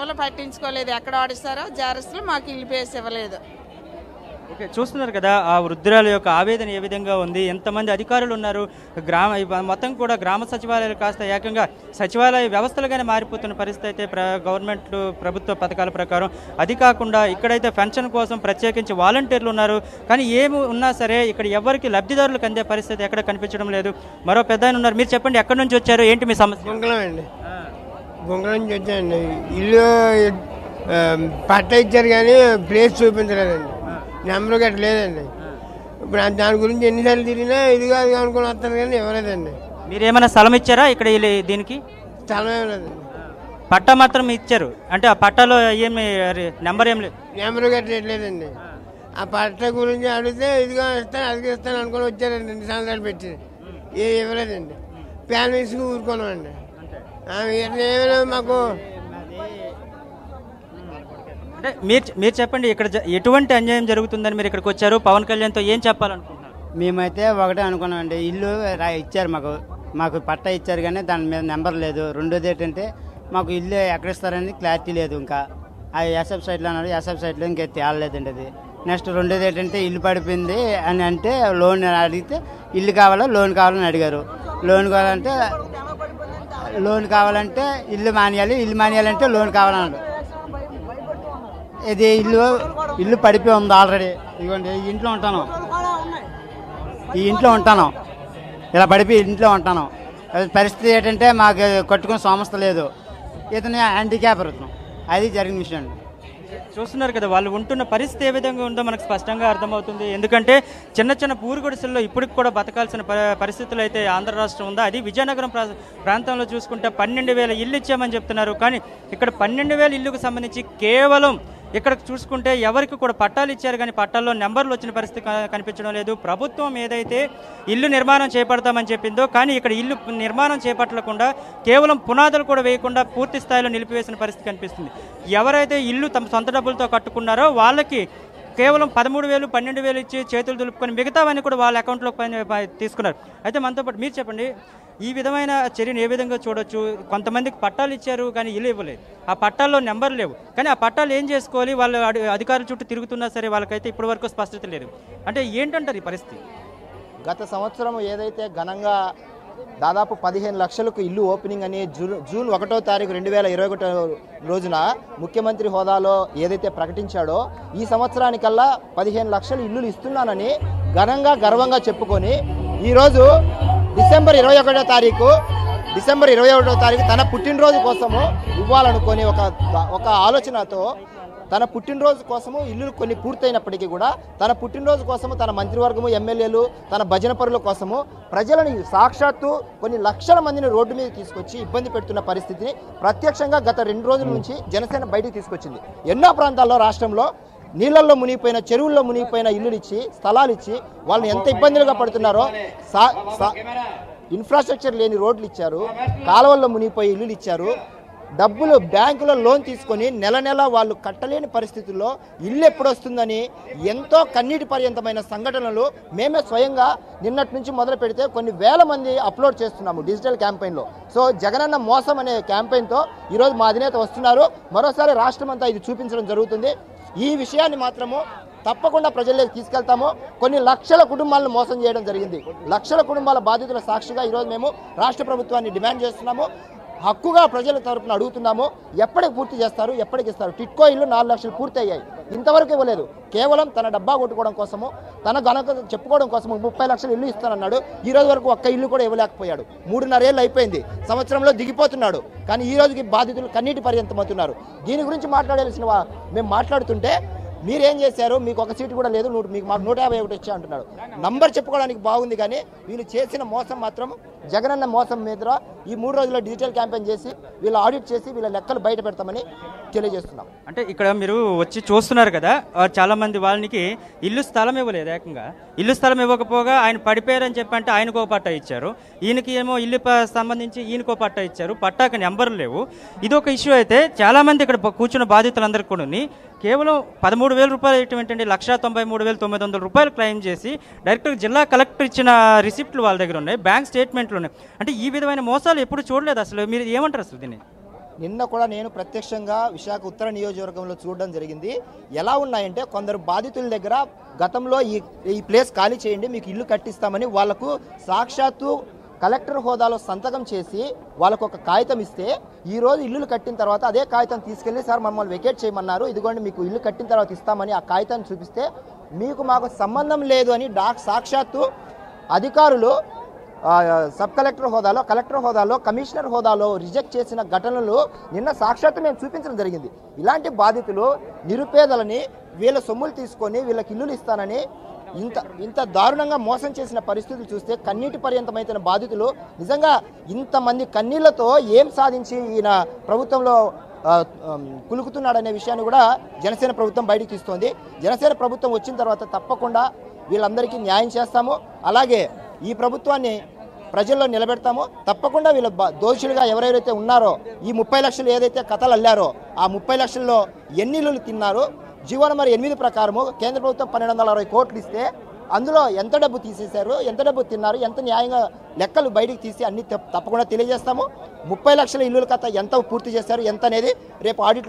ఎవరు పట్టించుకోలేదు ఎక్కడ ఆడిస్తారో జారస్లు మాకు ఇల్లు పేసి ఇవ్వలేదు ఓకే చూస్తున్నారు కదా ఆ వృద్ధురాల యొక్క ఆవేదన ఏ విధంగా ఉంది ఎంతమంది అధికారులు ఉన్నారు గ్రామ ఇవ- మొత్తం కూడా గ్రామ సచివాలయాలు కాస్త ఏకంగా సచివాలయ వ్యవస్థలుగానే మారిపోతున్న పరిస్థితి అయితే ప్ర గవర్నమెంట్ ప్రభుత్వ పథకాల ప్రకారం అది కాకుండా ఇక్కడైతే పెన్షన్ కోసం ప్రత్యేకించి వాలంటీర్లు ఉన్నారు కానీ ఏమి ఉన్నా సరే ఇక్కడ ఎవరికి లబ్ధిదారులకు అందే పరిస్థితి ఎక్కడ కనిపించడం లేదు మరో పెద్ద ఆయన ఉన్నారు మీరు చెప్పండి ఎక్కడి నుంచి వచ్చారు ఏంటి మీ సమస్య గుంగళం అండి గుంగళం నుంచి వచ్చానండి ఇల్లు ఆ, పట్ట ఇచ్చారు కానీ ప్లేస్ చూపించలేదండి నెంబర్ గట్ట లేదండి ఇప్పుడు ఆ దాని గురించి ఎన్నిసార్లు తిరిగినా ఇది కాదు అనుకుని వస్తాను కానీ ఇవ్వలేదండి మీరు ఏమైనా స్థలం ఇచ్చారా ఇక్కడ ఈ- దీనికి స్థలం ఏం లేదండి పట్టా మాత్రం ఇచ్చారు అంటే ఆ పట్టాలో ఏమి నెంబర్ ఏం లేదు నెంబర్ గట్ట లేదండి ఆ పట్ట గురించి అడిగితే ఇదిగా ఇస్తాను అదిగా ఇస్తాను అనుకుని వచ్చారండి రెండు సంవత్సరాలు పెట్టి ఏ ఇవ్వలేదండి ప్యాన్ వేసుకు ఊరుకున్నామండి ఆ, ఇట్లా ఏమైనా మాకు అంటే మీరు మీరు చెప్పండి ఇక్కడ జ- ఎటువంటి అన్యాయం జరుగుతుందని మీరు ఇక్కడికి వచ్చారు పవన్ కళ్యాణ్తో ఏం చెప్పాలనుకుంటున్నారు మేమైతే ఒకటే అనుకున్నామండి ఇల్లు రా ఇచ్చారు మాకు మాకు పట్టా ఇచ్చారు కానీ దాని మీద నెంబర్ లేదు రెండోది ఏంటంటే మాకు ఇల్లు ఎక్కడ ఇస్తారని క్లారిటీ లేదు ఇంకా ఆ ఎస్ఎఫ్ సైట్లో అన్నారు ఎస్ఎఫ్ సైట్లో ఇంకా తేలలేదండి అది నెక్స్ట్ రెండోది ఏంటంటే ఇల్లు పడిపోయింది అని అంటే లోన్ అడిగితే ఇల్లు కావాలా లోన్ కావాలని అడిగారు లోన్ కావాలంటే లోన్ కావాలంటే ఇల్లు మానేయాలి ఇల్లు మానేయాలంటే లోన్ కావాలన్నాడు ఇది ఇల్లు ఇల్లు పడిపోయి ఉంది ఆల్రెడీ ఇదిగోండి ఈ ఇంట్లో ఉంటాను ఈ ఇంట్లో ఉంటాను ఇలా పడిపోయి ఇంట్లో ఉంటాను అది పరిస్థితి ఏంటంటే మాకు కట్టుకునే సమస్య లేదు ఇతను హ్యాండిక్యాప్ ఇతను అది జరిగిన విషయం అండి చూస్తున్నారు కదా వాళ్ళు ఉంటున్న పరిస్థితి ఏ విధంగా ఉందో మనకు స్పష్టంగా అర్థమవుతుంది ఎందుకంటే చిన్న చిన్న పూరు గుడిసెల్లో ఇప్పటికి కూడా బతకాల్సిన ప- పరిస్థితులు అయితే ఆంధ్ర రాష్ట్రం ఉందా అది విజయనగరం ప్రా- ప్రాంతంలో చూసుకుంటే పన్నెండు వేల ఇల్లు ఇచ్చామని చెప్తున్నారు కానీ ఇక్కడ పన్నెండు వేల ఇల్లుకు సంబంధించి కేవలం ఇక్కడ చూసుకుంటే ఎవరికి కూడా పట్టాలు ఇచ్చారు కానీ పట్టాల్లో నెంబర్లు వచ్చిన పరిస్థితి క- కనిపించడం లేదు ప్రభుత్వం ఏదైతే ఇల్లు నిర్మాణం చేపడతామని చెప్పిందో కానీ ఇక్కడ ఇల్లు నిర్మాణం చేపట్టకుండా కేవలం పునాదులు కూడా వేయకుండా పూర్తి స్థాయిలో నిలిపివేసిన పరిస్థితి కనిపిస్తుంది ఎవరైతే ఇల్లు తమ సొంత డబ్బులతో కట్టుకున్నారో వాళ్ళకి కేవలం పదమూడు వేలు పన్నెండు వేలు ఇచ్చి చేతులు దులుపుకొని మిగతావన్నీ కూడా వాళ్ళ అకౌంట్లో పైన ప- తీసుకున్నారు అయితే మనతో పాటు మీరు చెప్పండి ఈ విధమైన చర్యను ఏ విధంగా చూడొచ్చు కొంతమందికి పట్టాలు ఇచ్చారు కానీ ఇల్లు ఇవ్వలేదు ఆ పట్టాల్లో నెంబర్ లేవు కానీ ఆ పట్టాలు ఏం చేసుకోవాలి వాళ్ళు అడి- అధికారుల చుట్టూ తిరుగుతున్నా సరే వాళ్ళకైతే ఇప్పటి వరకు స్పష్టత లేదు అంటే ఏంటంటారు ఈ పరిస్థితి గత సంవత్సరం ఏదైతే ఘనంగా దాదాపు పదిహేను లక్షలకు ఇల్లు ఓపెనింగ్ అని జూన్ జూన్ ఒకటో తారీఖు రెండు వేల ఇరవై ఒకటో రోజున ముఖ్యమంత్రి హోదాలో ఏదైతే ప్రకటించాడో ఈ సంవత్సరానికల్లా పదిహేను లక్షలు ఇల్లులు ఇస్తున్నానని ఘనంగా గర్వంగా చెప్పుకొని ఈరోజు డిసెంబర్ ఇరవై ఒకటో తారీఖు డిసెంబర్ ఇరవై ఒకటో తారీఖు తన పుట్టినరోజు కోసము ఇవ్వాలనుకొని ఒక ఒక ఆలోచనతో తన పుట్టినరోజు కోసము ఇల్లు కొన్ని పూర్తయినప్పటికీ కూడా తన పుట్టినరోజు కోసము తన మంత్రివర్గము ఎమ్మెల్యేలు తన భజన పరుల కోసము ప్రజలను సాక్షాత్తు కొన్ని లక్షల మందిని రోడ్డు మీద తీసుకొచ్చి ఇబ్బంది పెడుతున్న పరిస్థితిని ప్రత్యక్షంగా గత రెండు రోజుల నుంచి జనసేన బయటికి తీసుకొచ్చింది ఎన్నో ప్రాంతాల్లో రాష్ట్రంలో నీళ్ళల్లో మునిగిపోయిన చెరువుల్లో మునిగిపోయిన ఇల్లులు ఇచ్చి స్థలాలు ఇచ్చి వాళ్ళని ఎంత ఇబ్బందులుగా పడుతున్నారో సా సా- ఇన్ఫ్రాస్ట్రక్చర్ లేని రోడ్లు ఇచ్చారు కాలువల్లో మునిగిపోయి ఇల్లులు ఇచ్చారు డబ్బులు బ్యాంకులో లోన్ తీసుకొని నెల నెల వాళ్ళు కట్టలేని పరిస్థితుల్లో ఇల్లు ఎప్పుడు వస్తుందని ఎంతో కన్నీటి పర్యంతమైన సంఘటనలు మేమే స్వయంగా నిన్నటి నుంచి మొదలు పెడితే కొన్ని వేల మంది అప్లోడ్ చేస్తున్నాము డిజిటల్ క్యాంపెయిన్లో సో జగనన్న మోసం అనే క్యాంపెయిన్తో ఈరోజు మా అధినేత వస్తున్నారు మరోసారి రాష్ట్రం అంతా ఇది చూపించడం జరుగుతుంది ఈ విషయాన్ని మాత్రము తప్పకుండా ప్రజల్లోకి తీసుకెళ్తాము కొన్ని లక్షల కుటుంబాలను మోసం చేయడం జరిగింది లక్షల కుటుంబాల బాధితుల సాక్షిగా ఈరోజు మేము రాష్ట్ర ప్రభుత్వాన్ని డిమాండ్ చేస్తున్నాము హక్కుగా ప్రజల తరపున అడుగుతున్నాము ఎప్పటికి పూర్తి చేస్తారు ఎప్పటికి ఇస్తారు టిట్కో ఇల్లు నాలుగు లక్షలు పూర్తి అయ్యాయి ఇంతవరకు ఇవ్వలేదు కేవలం తన డబ్బా కొట్టుకోవడం కోసము తన ఘనత చెప్పుకోవడం కోసము ముప్పై లక్షలు ఇల్లు ఇస్తానన్నాడు ఈ రోజు వరకు ఒక్క ఇల్లు కూడా ఇవ్వలేకపోయాడు మూడున్నరేళ్ళు అయిపోయింది సంవత్సరంలో దిగిపోతున్నాడు కానీ ఈ రోజుకి బాధితులు కన్నీటి పర్యంతమవుతున్నారు దీని గురించి మాట్లాడాల్సిన వా- మేము మాట్లాడుతుంటే మీరేం చేశారు మీకు ఒక సీటు కూడా లేదు నూట మీకు మాకు నూట యాభై ఒకటి వచ్చా అంటున్నాడు నంబర్ చెప్పుకోవడానికి బాగుంది కానీ వీళ్ళు చేసిన మోసం మాత్రం జగనన్న మోసం మీద ఈ మూడు రోజుల్లో డిజిటల్ క్యాంపెయిన్ చేసి వీళ్ళు ఆడిట్ చేసి వీళ్ళ లెక్కలు బయట పెడతామని తెలియజేస్తున్నాం అంటే ఇక్కడ మీరు వచ్చి చూస్తున్నారు కదా ఆ, చాలా మంది వాళ్ళకి ఇల్లు స్థలం ఇవ్వలేదు ఏకంగా ఇల్లు స్థలం ఇవ్వకపోగా ఆయన పడిపోయారని చెప్పి అంటే ఆయనకో పట్టా ఇచ్చారు ఈయనకి ఏమో ఇల్లు ప- సంబంధించి ఈయనకో పట్టా ఇచ్చారు పట్టాకి నెంబర్లు లేవు ఇది ఒక ఇష్యూ అయితే చాలా మంది ఇక్కడ ప- కూర్చున్న బాధితులందరికీ కూడా కేవలం పదమూడు వేల రూపాయలు ఏంటంటే లక్ష తొంభై మూడు వేల తొమ్మిది వందల రూపాయలు క్లెయిమ్ చేసి డైరెక్ట్ జిల్లా కలెక్టర్ ఇచ్చిన రిసిప్ట్లు వాళ్ళ దగ్గర ఉన్నాయి బ్యాంక్ స్టేట్మెంట్లు ఉన్నాయి అంటే ఈ విధమైన మోసాలు ఎప్పుడు చూడలేదు అసలు మీరు ఏమంటారు అసలు దీన్ని నిన్న కూడా నేను ప్రత్యక్షంగా విశాఖ ఉత్తర నియోజకవర్గంలో చూడడం జరిగింది ఎలా ఉన్నాయంటే కొందరు బాధితుల దగ్గర గతంలో ఈ ఈ ప్లేస్ ఖాళీ చేయండి మీకు ఇల్లు కట్టిస్తామని వాళ్లకు సాక్షాత్తు కలెక్టర్ హోదాలో సంతకం చేసి వాళ్ళకు ఒక కాగితం ఇస్తే ఈ రోజు ఇల్లులు కట్టిన తర్వాత అదే కాగితం తీసుకెళ్లి సార్ మమ్మల్ని వెకేట్ చేయమన్నారు ఇదిగోండి మీకు ఇల్లు కట్టిన తర్వాత ఇస్తామని ఆ కాగితాన్ని చూపిస్తే మీకు మాకు సంబంధం లేదు అని డాక్ సాక్షాత్తు అధికారులు ఆ, సబ్ కలెక్టర్ హోదాలో కలెక్టర్ హోదాలో కమిషనర్ హోదాలో రిజెక్ట్ చేసిన ఘటనలు నిన్న సాక్షాత్తు మేము చూపించడం జరిగింది ఇలాంటి బాధితులు నిరుపేదలని వీళ్ళ సొమ్ములు తీసుకొని వీళ్ళకి ఇల్లులు ఇస్తానని ఇంత ఇంత దారుణంగా మోసం చేసిన పరిస్థితులు చూస్తే కన్నీటి పర్యంతమైన బాధితులు నిజంగా ఇంతమంది కన్నీళ్లతో ఏం సాధించి ఈయన ప్రభుత్వంలో ఆ, ఆమ్, కులుకుతున్నాడనే విషయాన్ని కూడా జనసేన ప్రభుత్వం బయటికి తీస్తోంది జనసేన ప్రభుత్వం వచ్చిన తర్వాత తప్పకుండా వీళ్ళందరికీ న్యాయం చేస్తాము అలాగే ఈ ప్రభుత్వాన్ని ప్రజల్లో నిలబెడతామో తప్పకుండా వీళ్ళ బ- దోషులుగా ఎవరెవరైతే ఉన్నారో ఈ ముప్పై లక్షలు ఏదైతే కథలు అల్లారో ఆ ముప్పై లక్షల్లో ఎన్ని ఇల్లులు తిన్నారో జీవో నెంబర్ ఎనిమిది ప్రకారము కేంద్ర ప్రభుత్వం పన్నెండు వందల అరవై కోట్లు ఇస్తే అందులో ఎంత డబ్బు తీసేశారు ఎంత డబ్బు తిన్నారు ఎంత న్యాయంగా లెక్కలు బయటికి తీసి అన్ని తప్పకుండా తెలియజేస్తాము ముప్పై లక్షల ఇల్లుల కథ ఎంత పూర్తి చేశారు ఎంత అనేది రేపు ఆడిట్